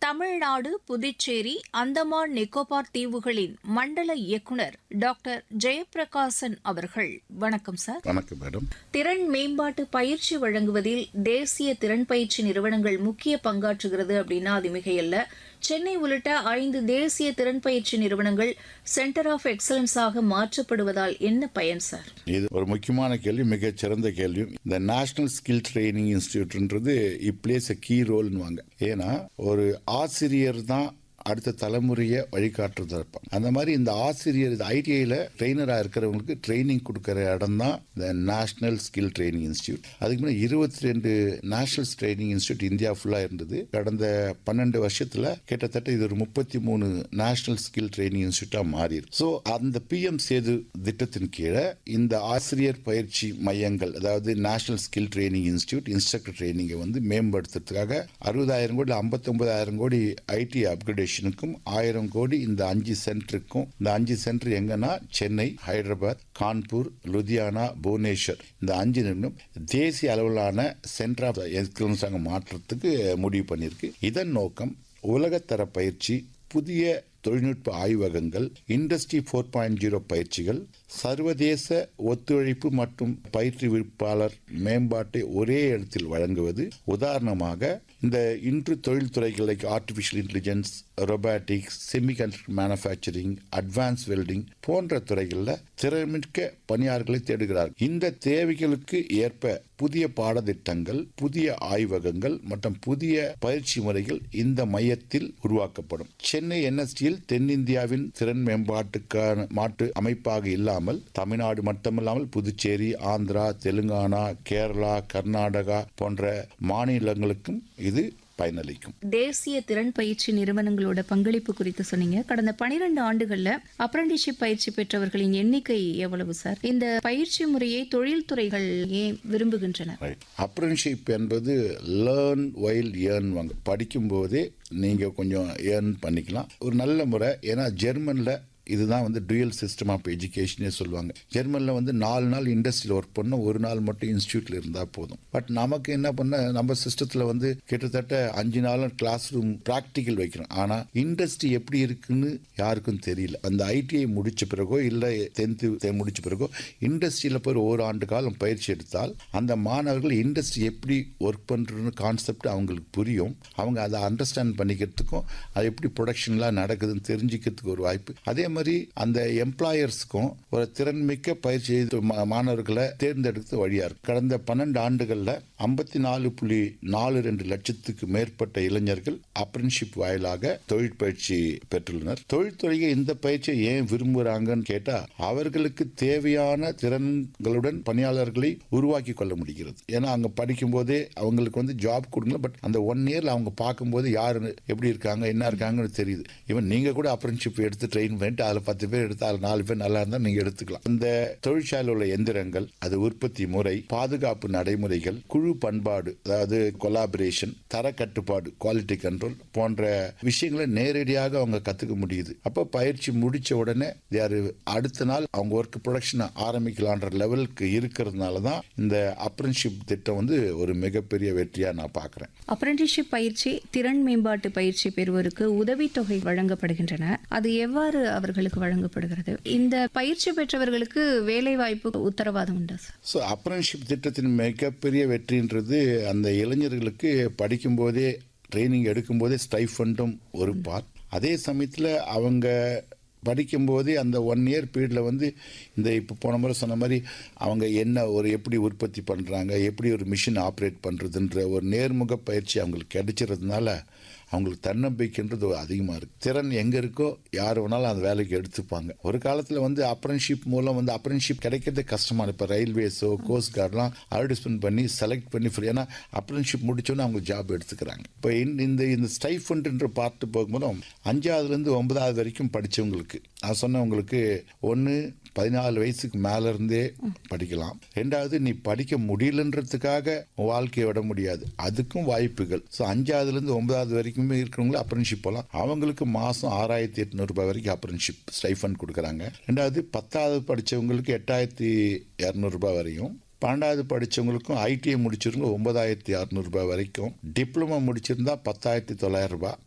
தமிழ்நாடு புதுச்சேரி அந்தமான் நிக்கோபார் தீவுகளின் மண்டல இயக்குநர் டாக்டர் ஜெயப்பிரகாசன் அவர்கள் வணக்கம் சார் வணக்கம் மேடம் திறன் மேம்பாட்டு பயிற்சி வழங்குவதில் தேசிய திறன் பயிற்சி நிறுவனங்கள் முக்கிய பங்காற்றுகிறது அப்படின்னா அது மிகையல்ல சென்னை உள்ளிட்ட ஐந்து தேசிய திறன் பயிற்சி நிறுவனங்கள் சென்டர் ஆஃப் எக்ஸலன்ஸாக மாற்றப்படுவதால் என்ன பயன் சார் இது ஒரு முக்கியமான கேள்வி மிகச் சிறந்த கேள்வி இந்த நேஷனல் ஸ்கில் ட்ரைனிங் இன்ஸ்டியூட்ன்றது இட் பிளேஸ் அ கீ ரோல்னுவாங்க ஏன்னா ஒரு ஆசிரியர் தான் அடுத்த தலைமுறையை வழிகாட்டுறதா இருப்பான் அந்த மாதிரி இந்த ஆசிரியர் ஐடிஐயில் ட்ரெயினராக இருக்கிறவங்களுக்கு ட்ரைனிங் கொடுக்குற இடம் தான் இந்த நேஷனல் ஸ்கில் ட்ரைனிங் இன்ஸ்டியூட் அதுக்கு முன்னாடி இருபத்தி ரெண்டு நேஷனல் ட்ரைனிங் இன்ஸ்டியூட் இந்தியா ஃபுல்லாக இருந்தது கடந்த பன்னெண்டு வருஷத்தில் கிட்டத்தட்ட இது ஒரு முப்பத்தி மூணு நேஷனல் ஸ்கில் ட்ரைனிங் இன்ஸ்டியூட்டாக மாறியிருக்கு ஸோ அந்த பிஎம் சேது திட்டத்தின் கீழே இந்த ஆசிரியர் பயிற்சி மையங்கள் அதாவது national skill training institute instructor ட்ரைனிங்கை வந்து மேம்படுத்துறதுக்காக அறுபதாயிரம் கோடி ஐம்பத்தொன்பதாயிரம் கோடி ஐடி அப்கிரேடேஷனுக்கும் ஆயிரம் கோடி இந்த அஞ்சு சென்டருக்கும் இந்த அஞ்சு சென்டர் எங்கன்னா சென்னை ஹைதராபாத் கான்பூர் லுதியானா புவனேஸ்வர் இந்த அஞ்சு நிறுவனம் தேசிய அளவிலான சென்டர் ஆஃப் எக்ஸலன்ஸாக மாற்றுறதுக்கு முடிவு பண்ணியிருக்கு இதன் நோக்கம் உலகத்தர பயிற்சி புதிய தொழில்நுட்ப ஆய்வகங்கள் இண்டஸ்ட்ரி ஃபோர் பாயிண்ட் ஜீரோ பயிற்சிகள் சர்வதேச ஒத்துழைப்பு மற்றும் பயிற்றுவிப்பாளர் மேம்பாட்டை ஒரே இடத்தில் வழங்குவது உதாரணமாக இந்த இன்று தொழில்துறைகள் like artificial intelligence robotics semiconductor manufacturing advance welding போன்ற துறைகளில் திறமிக்க பணியாளர்களை தேடுகிறார் இந்த தேவைகளுக்கு ஏற்ப புதிய பாடத்திட்டங்கள் புதிய ஆய்வகங்கள் மற்றும் புதிய பயிற்சி முறைகள் இந்த மையத்தில் உருவாக்கப்படும் சென்னை என்எஸ்டியில் தென்னிந்தியாவின் திறன் மேம்பாட்டுக்கான மாற்று அமைப்பாக இல்லாமல் தமிழ்நாடு மட்டுமில்லாமல் புதுச்சேரி ஆந்திரா தெலுங்கானா கேரளா கர்நாடகா போன்ற மாநிலங்களுக்கும் இது பயனளிக்கும் தேசிய திறன் பயிற்சி நிறுவனங்களோட பங்களிப்பு குறித்து சொன்னீங்க கடந்த பனிரெண்டு ஆண்டுகள்ல அப்ரண்டிஷிப் பயிற்சி பெற்றவர்களின் எண்ணிக்கை எவ்வளவு சார் இந்த பயிற்சி முறையை தொழில்துறைகள் ஏன் விரும்புகின்றன அப்ரன்ஷிப் என்பது லேர்ன் வைல் ஏர்ன் வாங்க படிக்கும்போதே நீங்கள் கொஞ்சம் ஏர்ன் பண்ணிக்கலாம் ஒரு நல்ல முறை ஏன்னா ஜெர்மனில் இதுதான் வந்து டுயல் சிஸ்டம் ஆஃப் எஜுகேஷனே சொல்லுவாங்க ஜெர்மனில் வந்து நாலு நாள் இண்டஸ்ட்ரியில் ஒர்க் பண்ண ஒரு நாள் மட்டும் இன்ஸ்டியூட்டில் இருந்தால் போதும் பட் நமக்கு என்ன பண்ண நம்ம சிஸ்டத்தில் வந்து கிட்டத்தட்ட அஞ்சு நாளும் கிளாஸ் ரூம் ப்ராக்டிக்கல் வைக்கிறோம் ஆனால் இண்டஸ்ட்ரி எப்படி இருக்குன்னு யாருக்கும் தெரியல அந்த ஐடிஐ முடிச்ச பிறகோ இல்லை டென்த்து முடிச்ச பிறகோ இண்டஸ்ட்ரியில் போய் ஒரு ஆண்டு காலம் பயிற்சி எடுத்தால் அந்த மாணவர்கள் இண்டஸ்ட்ரி எப்படி ஒர்க் பண்ணுறன்னு கான்செப்ட் அவங்களுக்கு புரியும் அவங்க அதை அண்டர்ஸ்டாண்ட் பண்ணிக்கிறதுக்கும் அது எப்படி ப்ரொடக்ஷன்லாம் நடக்குதுன்னு தெரிஞ்சுக்கிறதுக்கு ஒரு வாய்ப்பு அதே மாதிரி அந்த எம்ப்ளாயர்ஸ்க்கும் ஒரு திறன்மிக்க பயிற்சி மா- மாணவர்களை தேர்ந்தெடுத்து வழியா இருக்கு கடந்த பன்னெண்டு ஆண்டுகள்ல ஐம்பத்தி நாலு புள்ளி நாலு ரெண்டு லட்சத்துக்கு மேற்பட்ட இளைஞர்கள் அப்ரன்ஷிப் வாயிலாக தொழில் பயிற்சி பெற்றுள்ளனர் தொழில்துறையை இந்த பயிற்சியை ஏன் விரும்புகிறாங்கன்னு கேட்டா அவர்களுக்கு தேவையான திறன்களுடன் பணியாளர்களை உருவாக்கி கொள்ள முடிகிறது ஏன்னா அங்க படிக்கும் போதே அவங்களுக்கு வந்து ஜாப் கொடுங்க பட் அந்த ஒன் இயர்ல அவங்க பார்க்கும்போது யாரு எப்படி இருக்காங்க என்ன இருக்காங்கன்னு தெரியுது ஈவன் நீங்க கூட அப்ரன்ஷிப் எடுத்து ட்ரெயின் பண்ணிட்டு அதுல பத்து பேர் எடுத்து அதுல நாலு பேர் நல்லா இருந்தா நீங்க எடுத்துக்கலாம் அந்த தொழிற்சாலையில் உள்ள எந்திரங்கள் அது உற்பத்தி முறை பாதுகாப்பு நடைமுறைகள் குழு பண்பாடு அதாவது கொலாபரேஷன் தர கட்டுப்பாடு குவாலிட்டி கண்ட்ரோல் போன்ற விஷயங்களை நேரடியாக அவங்க கத்துக்க முடியுது அப்ப பயிற்சி முடிச்ச உடனே யாரு அடுத்த நாள் அவங்க ஒர்க் ப்ரொடக்ஷன் ஆரம்பிக்கலான்ற லெவலுக்கு இருக்கிறதுனால தான் இந்த அப்ரன்ஷிப் திட்டம் வந்து ஒரு மிகப்பெரிய வெற்றியா நான் பார்க்கிறேன் அப்ரண்டிஷிப் பயிற்சி திறன் மேம்பாட்டு பயிற்சி பெறுவோருக்கு உதவித்தொகை வழங்கப்படுகின்றன அது எவ்வாறு அவர்களுக்கு வழங்கப்படுகிறது இந்த பயிற்சி பெற்றவர்களுக்கு வேலை வாய்ப்பு உத்தரவாதம் உண்டா சார் ஸோ அப்ரன்ஷிப் திட்டத்தின் மிகப்பெரிய வெற்றின்றது அந்த இளைஞர்களுக்கு படிக்கும்போதே ட்ரைனிங் எடுக்கும்போதே ஸ்டைஃபண்டும் ஒரு பார்ட் அதே சமயத்தில் அவங்க படிக்கும்போதே அந்த ஒன் இயர் பீரியடில் வந்து இந்த இப்போ போன முறை சொன்ன மாதிரி அவங்க என்ன ஒரு எப்படி உற்பத்தி பண்ணுறாங்க எப்படி ஒரு மிஷின் ஆப்ரேட் பண்ணுறதுன்ற ஒரு நேர்முக பயிற்சி அவங்களுக்கு கிடைச்சிறதுனால அவங்களுக்கு தன்னம்பிக்கைன்றது அதிகமாக இருக்குது திறன் எங்கே இருக்கோ யார் வேணாலும் அந்த வேலைக்கு எடுத்துப்பாங்க ஒரு காலத்தில் வந்து அப்ரன்ஷிப் மூலம் வந்து அப்ரன்ஷிப் கிடைக்கிறதே கஷ்டமான இப்போ ரயில்வேஸோ கோஸ்ட் கார்டெலாம் அட்வர்டைஸ்மெண்ட் பண்ணி செலக்ட் பண்ணி ஃப்ரீ ஏன்னா அப்ரன்ஷிப் முடிச்சோன்னே அவங்க ஜாப் எடுத்துக்கிறாங்க இப்போ இந்த இந்த ஸ்டைஃபண்ட்ன்ற பார்ட்டு போகும்போது அஞ்சாவதுலேருந்து ஒன்பதாவது வரைக்கும் படித்தவங்களுக்கு நான் சொன்னவங்களுக்கு ஒன்று பதினாலு வயசுக்கு மேல இருந்தே படிக்கலாம் ரெண்டாவது நீ படிக்க முடியலன்றதுக்காக உன் வாழ்க்கையை விட முடியாது அதுக்கும் வாய்ப்புகள் ஸோ அஞ்சாவதுல இருந்து ஒன்பதாவது வரைக்குமே இருக்கிறவங்களும் அப்ரன்ஷிப் போகலாம் அவங்களுக்கு மாசம் ஆறாயிரத்தி எட்நூறு ரூபாய் வரைக்கும் அப்ரன்ஷிப் ஸ்டைஃபண்ட் கொடுக்குறாங்க ரெண்டாவது பத்தாவது படிச்சவங்களுக்கு எட்டாயிரத்தி இரநூறுபா வரையும் பன்னெண்டாவது படிச்சவங்களுக்கும் ஐடிஐ முடிச்சிருங்க ஒன்பதாயிரத்தி அறநூறுபா வரைக்கும் டிப்ளமோ முடிச்சிருந்தா பத்தாயிரத்தி தொள்ளாயிரம் ரூபாய்